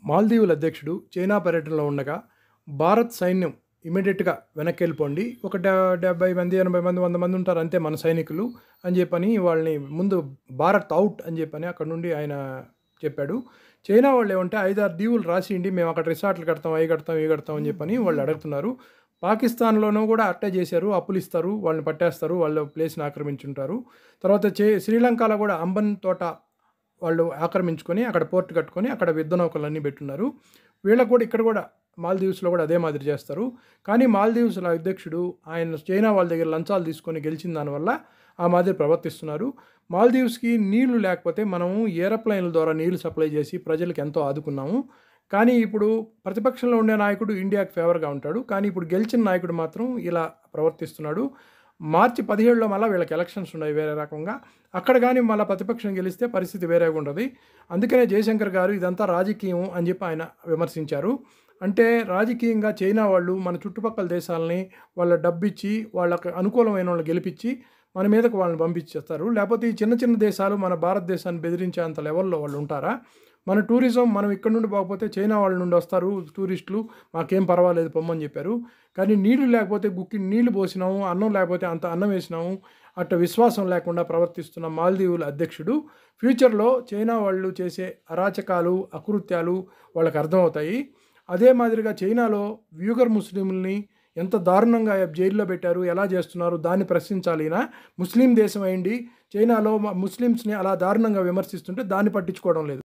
మాల్దీవుల అధ్యక్షుడు చైనా పర్యటనలో ఉండగా భారత్ సైన్యం ఇమీడియట్గా వెనక్కి వెళ్ళిపోండి ఒక డె- డెబ్బై మంది ఎనభై మంది వంద మంది ఉంటారు అంతే మన సైనికులు అని చెప్పని వాళ్ళని ముందు భారత్ అవుట్ అని చెప్పని అక్కడ నుండి ఆయన చెప్పాడు చైనా వాళ్ళు ఏమంటే ఐదారు దీవులు రాసియండి మేము అక్కడ రిసార్ట్లు కడతాం అవి కడతాం ఇవి కడతాం అని చెప్పని వాళ్ళు అడుగుతున్నారు పాకిస్తాన్లోనూ కూడా అట్టే చేశారు అప్పులు ఇస్తారు వాళ్ళని పట్టేస్తారు వాళ్ళ ప్లేస్ని ఆక్రమించుంటారు తర్వాత చే శ్రీలంకలో కూడా అంబన్ తోట వాళ్ళు ఆక్రమించుకొని అక్కడ పోర్ట్ కట్టుకొని అక్కడ యుద్ధ నౌకలన్నీ పెట్టున్నారు వీళ్ళకు కూడా ఇక్కడ కూడా మాల్దీవ్స్లో కూడా అదే మాదిరి చేస్తారు కానీ మాల్దీవ్స్ల అధ్యక్షుడు ఆయన చైనా వాళ్ళ దగ్గర లంచాలు తీసుకొని గెలిచిన దానివల్ల ఆ మాదిరి ప్రవర్తిస్తున్నారు మాల్దీవ్స్కి నీళ్లు లేకపోతే మనము ఏరోప్లైన్ల ద్వారా నీళ్లు సప్లై చేసి ప్రజలకు ఎంతో ఆదుకున్నాము కానీ ఇప్పుడు ప్రతిపక్షంలో ఉండే నాయకుడు ఇండియాకి ఫేవర్గా ఉంటాడు కానీ ఇప్పుడు గెలిచిన నాయకుడు మాత్రం ఇలా ప్రవర్తిస్తున్నాడు మార్చి పదిహేడులో మళ్ళీ వీళ్ళకి ఎలక్షన్స్ ఉన్నాయి వేరే రకంగా అక్కడ కానీ మళ్ళీ ప్రతిపక్షం గెలిస్తే పరిస్థితి వేరేగా ఉండదు అందుకనే జయశంకర్ గారు ఇదంతా రాజకీయం అని చెప్పి ఆయన విమర్శించారు అంటే రాజకీయంగా చైనా వాళ్ళు మన చుట్టుపక్కల దేశాలని వాళ్ళ డబ్బిచ్చి వాళ్ళకి అనుకూలమైన వాళ్ళని గెలిపించి మన మీదకు వాళ్ళని పంపించేస్తారు లేకపోతే ఈ చిన్న చిన్న దేశాలు మన భారతదేశాన్ని బెదిరించేంత లెవెల్లో వాళ్ళు ఉంటారా మన టూరిజం మనం ఇక్కడ నుండి పోకపోతే చైనా వాళ్ళ నుండి వస్తారు టూరిస్టులు మాకేం పర్వాలేదు పొమ్మని చెప్పారు కానీ నీళ్లు లేకపోతే గుక్కి నీళ్లు పోసినాము అన్నం లేకపోతే అంత అన్నం వేసినాము అట్ట విశ్వాసం లేకుండా ప్రవర్తిస్తున్న మాల్దీవుల అధ్యక్షుడు ఫ్యూచర్లో చైనా వాళ్ళు చేసే అరాచకాలు అకృత్యాలు వాళ్ళకి అర్థమవుతాయి అదే మాదిరిగా చైనాలో వ్యూగర్ ముస్లింలని ఎంత దారుణంగా జైల్లో పెట్టారు ఎలా చేస్తున్నారు దాన్ని ప్రశ్నించాలినా ముస్లిం దేశం అయింది చైనాలో ముస్లిమ్స్ని అలా దారుణంగా విమర్శిస్తుంటే దాన్ని పట్టించుకోవడం లేదు